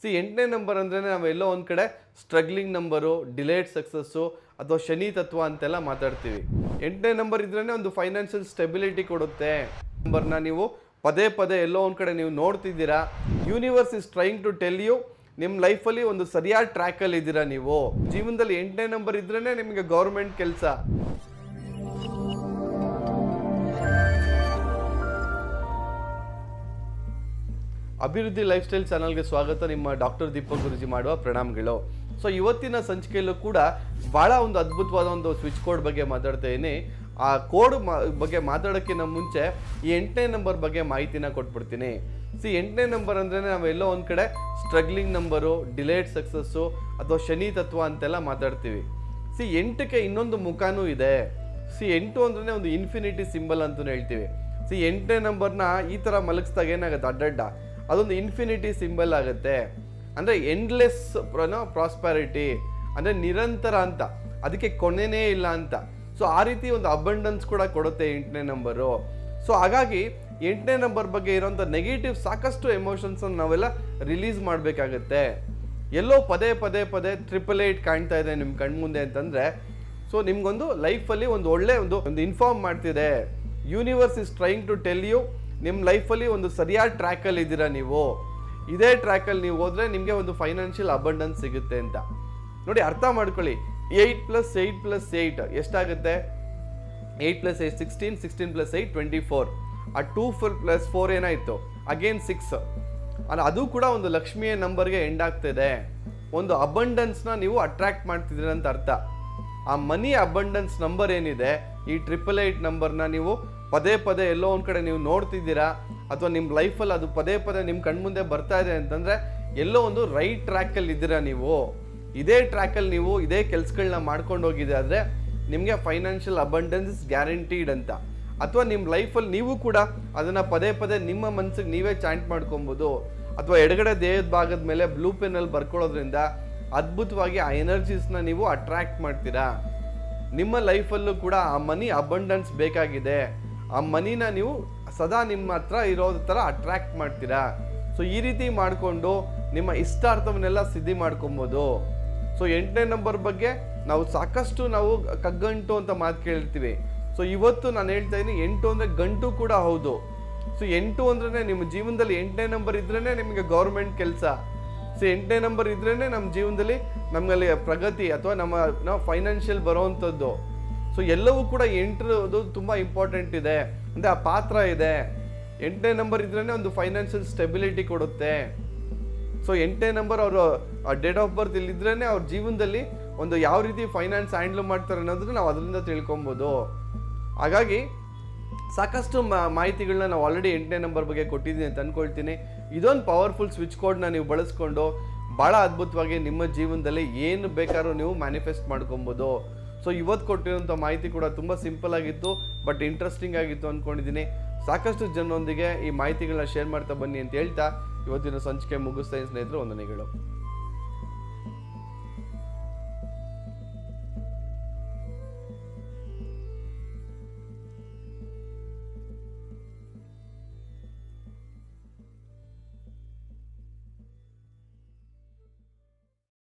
C ಎಂಟನೇ number ಅಂದರೆ ನಾವೆಲ್ಲೋ ಒಂದು ಕಡೆ ಸ್ಟ್ರಗ್ಲಿಂಗ್ ನಂಬರು ಡಿಲೇಡ್ ಸಕ್ಸಸ್ಸು ಅಥವಾ ಶನಿ ತತ್ವ ಅಂತೆಲ್ಲ ಮಾತಾಡ್ತೀವಿ ಎಂಟನೇ ನಂಬರ್ ಇದ್ರೇ ಒಂದು ಫೈನಾನ್ಷಿಯಲ್ ಸ್ಟೆಬಿಲಿಟಿ ಕೊಡುತ್ತೆ ನಂಬರ್ನ ನೀವು ಪದೇ ಪದೇ ಎಲ್ಲೋ ಒಂದು ಕಡೆ ನೀವು ನೋಡ್ತಿದ್ದೀರಾ universe is trying to tell you ನಿಮ್ಮ ಲೈಫಲ್ಲಿ ಒಂದು ಸರಿಯಾದ ಟ್ರ್ಯಾಕಲ್ಲಿ ಇದ್ದೀರಾ ನೀವು ಜೀವನದಲ್ಲಿ ಎಂಟನೇ ನಂಬರ್ ಇದ್ರೇ ನಿಮಗೆ ಗೌರ್ಮೆಂಟ್ ಕೆಲಸ ಅಭಿವೃದ್ಧಿ ಲೈಫ್ ಸ್ಟೈಲ್ ಚಾನಲ್ಗೆ ಸ್ವಾಗತ ನಿಮ್ಮ ಡಾಕ್ಟರ್ ದೀಪಕ್ ಗುರುಜಿ ಮಾಡುವ ಪ್ರಣಾಮಗಳು ಸೊ ಇವತ್ತಿನ ಸಂಚಿಕೆಯಲ್ಲೂ ಕೂಡ ಬಹಳ ಒಂದು ಅದ್ಭುತವಾದ ಒಂದು ಸ್ವಿಚ್ ಕೋಡ್ ಬಗ್ಗೆ ಮಾತಾಡ್ತಾ ಇದ್ದೀನಿ ಆ ಕೋಡ್ ಬಗ್ಗೆ ಮಾತಾಡೋಕ್ಕಿಂತ ಮುಂಚೆ ಈ ಎಂಟನೇ ನಂಬರ್ ಬಗ್ಗೆ ಮಾಹಿತಿನ ಕೊಟ್ಬಿಡ್ತೀನಿ ಸಿ ಎಂಟನೇ ನಂಬರ್ ಅಂದರೆ ನಾವೆಲ್ಲೋ ಒಂದು ಕಡೆ ಸ್ಟ್ರಗ್ಲಿಂಗ್ ನಂಬರು ಡಿಲೇಡ್ ಸಕ್ಸಸ್ಸು ಅಥವಾ ಶನಿ ತತ್ವ ಅಂತೆಲ್ಲ ಮಾತಾಡ್ತೀವಿ ಸಿ ಎಂಟಕ್ಕೆ ಇನ್ನೊಂದು ಮುಖನೂ ಇದೆ ಸಿ ಎಂಟು ಅಂದ್ರೆ ಒಂದು ಇನ್ಫಿನಿಟಿ ಸಿಂಬಲ್ ಅಂತಲೂ ಹೇಳ್ತೀವಿ ಸಿ ಎಂಟನೇ ನಂಬರ್ನ ಈ ಥರ ಮಲಗಿಸ್ದಾಗ ಏನಾಗುತ್ತೆ ಅಡ್ಡಡ್ಡ ಅದೊಂದು ಇನ್ಫಿನಿಟಿ ಸಿಂಬಲ್ ಆಗುತ್ತೆ ಅಂದರೆ ಎಂಡ್ಲೆಸ್ ಪ್ರಾಸ್ಪ್ಯಾರಿಟಿ ಅಂದರೆ ನಿರಂತರ ಅಂತ ಅದಕ್ಕೆ ಕೊನೆನೇ ಇಲ್ಲ ಅಂತ ಸೊ ಆ ರೀತಿ ಒಂದು ಅಬಂಡನ್ಸ್ ಕೂಡ ಕೊಡುತ್ತೆ ಎಂಟನೇ ನಂಬರು ಸೊ ಹಾಗಾಗಿ ಎಂಟನೇ ನಂಬರ್ ಬಗ್ಗೆ ಇರೋಂಥ ನೆಗೆಟಿವ್ ಸಾಕಷ್ಟು ಎಮೋಷನ್ಸನ್ನು ನಾವೆಲ್ಲ ರಿಲೀಸ್ ಮಾಡಬೇಕಾಗತ್ತೆ ಎಲ್ಲೋ ಪದೇ ಪದೇ ಪದೇ ಟ್ರಿಪಲ್ ಏಟ್ ಕಾಣ್ತಾ ಇದೆ ನಿಮ್ಮ ಕಣ್ಮುಂದೆ ಅಂತಂದರೆ ಸೊ ನಿಮ್ಗೊಂದು ಲೈಫಲ್ಲಿ ಒಂದು ಒಳ್ಳೆ ಒಂದು ಒಂದು ಇನ್ಫಾರ್ಮ್ ಮಾಡ್ತಿದೆ universe is trying to tell you ನಿಮ್ಮ ಲೈಫಲ್ಲಿ ಒಂದು ಸರಿಯಾದ ಟ್ರ್ಯಾಕಲ್ಲಿ ಇದ್ದೀರಾ ನೀವು ಇದೇ ಟ್ರ್ಯಾಕಲ್ಲಿ ನೀವು ಹೋದರೆ ನಿಮಗೆ ಒಂದು ಫೈನಾನ್ಷಿಯಲ್ ಅಬಂಡನ್ಸ್ ಸಿಗುತ್ತೆ ಅಂತ ನೋಡಿ ಅರ್ಥ ಮಾಡ್ಕೊಳ್ಳಿ eight plus eight plus eight ಎಷ್ಟಾಗುತ್ತೆ eight plus eight sixteen sixteen plus eight twenty four ಆ ಟೂ ಫೋರ್ ಪ್ಲಸ್ ಫೋರ್ ಏನಾಯಿತು ಅಗೇನ್ ಸಿಕ್ಸ್ ಅಲ್ಲ ಅದು ಕೂಡ ಒಂದು ಲಕ್ಷ್ಮಿಯ ನಂಬರ್ಗೆ ಎಂಡ್ ಆಗ್ತಿದೆ ಒಂದು ಅಬಂಡನ್ಸ್ನ ನೀವು ಅಟ್ರಾಕ್ಟ್ ಮಾಡ್ತಿದ್ದೀರ ಅಂತ ಅರ್ಥ ಆ ಮನಿ ಅಬಂಡನ್ಸ್ ನಂಬರ್ ಏನಿದೆ ಈ ಟ್ರಿಪಲ್ ಏಯ್ಟ್ ನಂಬರ್ನ ನೀವು ಪದೇ ಪದೇ ಎಲ್ಲೋ ಒಂದು ಕಡೆ ನೀವು ನೋಡ್ತಿದ್ದೀರಾ ಅಥವಾ ನಿಮ್ಮ ಲೈಫಲ್ಲಿ ಅದು ಪದೇ ಪದೇ ನಿಮ್ಮ ಕಣ್ಮುಂದೆ ಬರ್ತಾ ಇದೆ ಅಂತಂದರೆ ಎಲ್ಲೋ ಒಂದು ರೈಟ್ ಟ್ರ್ಯಾಕಲ್ಲಿ ಇದ್ದೀರಾ ನೀವು ಇದೇ ಟ್ರ್ಯಾಕಲ್ಲಿ ನೀವು ಇದೇ ಕೆಲಸಗಳನ್ನ ಮಾಡ್ಕೊಂಡು ಹೋಗಿದೆ ಆದರೆ ನಿಮಗೆ ಫೈನಾನ್ಷಿಯಲ್ ಅಬಂಡೆನ್ಸ್ ಗ್ಯಾರಂಟೀಡ್ ಅಂತ ಅಥವಾ ನಿಮ್ಮ ಲೈಫಲ್ಲಿ ನೀವು ಕೂಡ ಅದನ್ನು ಪದೇ ಪದೇ ನಿಮ್ಮ ಮನಸ್ಸಿಗೆ ನೀವೇ ಚಾಂಟ್ ಮಾಡ್ಕೊಬೋದು ಅಥವಾ ಎಡಗಡೆ ದೇಹದ ಭಾಗದ ಮೇಲೆ ಬ್ಲೂ ಪೆನ್ನಲ್ಲಿ ಬರ್ಕೊಳ್ಳೋದ್ರಿಂದ ಅದ್ಭುತವಾಗಿ ಆ ಎನರ್ಜೀಸ್ನ ನೀವು ಅಟ್ರಾಕ್ಟ್ ಮಾಡ್ತೀರಾ ನಿಮ್ಮ ಲೈಫಲ್ಲೂ ಕೂಡ ಆ ಮನಿ ಅಬಂಡನ್ಸ್ ಬೇಕಾಗಿದೆ ಆ ಮನಿನ ನೀವು ಸದಾ ನಿಮ್ಮ ಹತ್ರ ಇರೋದ್ ಥರ ಅಟ್ರಾಕ್ಟ್ ಮಾಡ್ತೀರಾ ಸೊ ಈ ರೀತಿ ಮಾಡಿಕೊಂಡು ನಿಮ್ಮ ಇಷ್ಟಾರ್ಥವನ್ನೆಲ್ಲ ಸಿದ್ಧಿ ಮಾಡ್ಕೊಬೋದು ಸೊ ಎಂಟನೇ ನಂಬರ್ ಬಗ್ಗೆ ನಾವು ಸಾಕಷ್ಟು ನಾವು ಕಗ್ಗಂಟು ಅಂತ ಮಾತು ಕೇಳಿರ್ತೀವಿ ಸೊ ಇವತ್ತು ನಾನು ಹೇಳ್ತಾ ಇದ್ದೀನಿ ಎಂಟು ಅಂದರೆ ಗಂಟು ಕೂಡ ಹೌದು ಸೊ ಎಂಟು ಅಂದ್ರೆ ನಿಮ್ಮ ಜೀವನದಲ್ಲಿ ಎಂಟನೇ ನಂಬರ್ ಇದ್ರೇ ನಿಮಗೆ ಗೌರ್ಮೆಂಟ್ ಕೆಲಸ ಸೊ ಎಂಟನೇ ನಂಬರ್ ಇದ್ರೇ ನಮ್ಮ ಜೀವನದಲ್ಲಿ ನಮ್ಮಲ್ಲಿ ಪ್ರಗತಿ ಅಥವಾ ನಮ್ಮ ನಾವು ಫೈನಾನ್ಷಿಯಲ್ ಬರೋವಂಥದ್ದು ಸೊ ಎಲ್ಲವೂ ಕೂಡ ಎಂಟರದು ತುಂಬ ಇಂಪಾರ್ಟೆಂಟ್ ಇದೆ ಅಂದರೆ ಆ ಪಾತ್ರ ಇದೆ ಎಂಟನೇ ನಂಬರ್ ಇದ್ರೇ ಒಂದು ಫೈನಾನ್ಷಿಯಲ್ ಸ್ಟೆಬಿಲಿಟಿ ಕೊಡುತ್ತೆ ಸೊ ಎಂಟನೇ ನಂಬರ್ ಅವರು ಡೇಟ್ ಆಫ್ ಬರ್ತ್ ಇಲ್ಲಿದ್ರೇ ಅವ್ರ ಜೀವನದಲ್ಲಿ ಒಂದು ಯಾವ ರೀತಿ ಫೈನಾನ್ಸ್ ಹ್ಯಾಂಡ್ಲ್ ಮಾಡ್ತಾರೆ ಅನ್ನೋದನ್ನ ನಾವು ಅದರಿಂದ ತಿಳ್ಕೊಬೋದು ಹಾಗಾಗಿ ಸಾಕಷ್ಟು ಮಾ- ಮಾಹಿತಿಗಳನ್ನ ನಾವು ಆಲ್ರೆಡಿ ಎಂಟನೇ ನಂಬರ್ ಬಗ್ಗೆ ಕೊಟ್ಟಿದ್ದೀನಿ ಅಂತ ಅಂದ್ಕೊಳ್ತೀನಿ ಇದೊಂದು ಪವರ್ಫುಲ್ ಸ್ವಿಚ್ ಕೋಡ್ನ ನೀವು ಬಳಸ್ಕೊಂಡು ಭಾಳ ಅದ್ಭುತವಾಗಿ ನಿಮ್ಮ ಜೀವನದಲ್ಲಿ ಏನು ಬೇಕಾದ್ರೂ ನೀವು ಮ್ಯಾನಿಫೆಸ್ಟ್ ಮಾಡ್ಕೊಬೋದು ಸೊ ಇವತ್ತು ಕೊಟ್ಟಿರೋಂಥ ಮಾಹಿತಿ ಕೂಡ ತುಂಬ ಸಿಂಪಲ್ ಆಗಿತ್ತು ಬಟ್ ಇಂಟ್ರೆಸ್ಟಿಂಗ್ ಆಗಿತ್ತು ಅಂದ್ಕೊಂಡಿದ್ದೀನಿ ಸಾಕಷ್ಟು ಜನರೊಂದಿಗೆ ಈ ಮಾಹಿತಿಗಳನ್ನ ಶೇರ್ ಮಾಡ್ತಾ ಬನ್ನಿ ಅಂತ ಹೇಳ್ತಾ ಇವತ್ತಿನ ಸಂಚಿಕೆ ಮುಗಿಸ್ತಾ ಇದ್ದೀನಿ ಸ್ನೇಹಿತರು ವಂದನೆಗಳು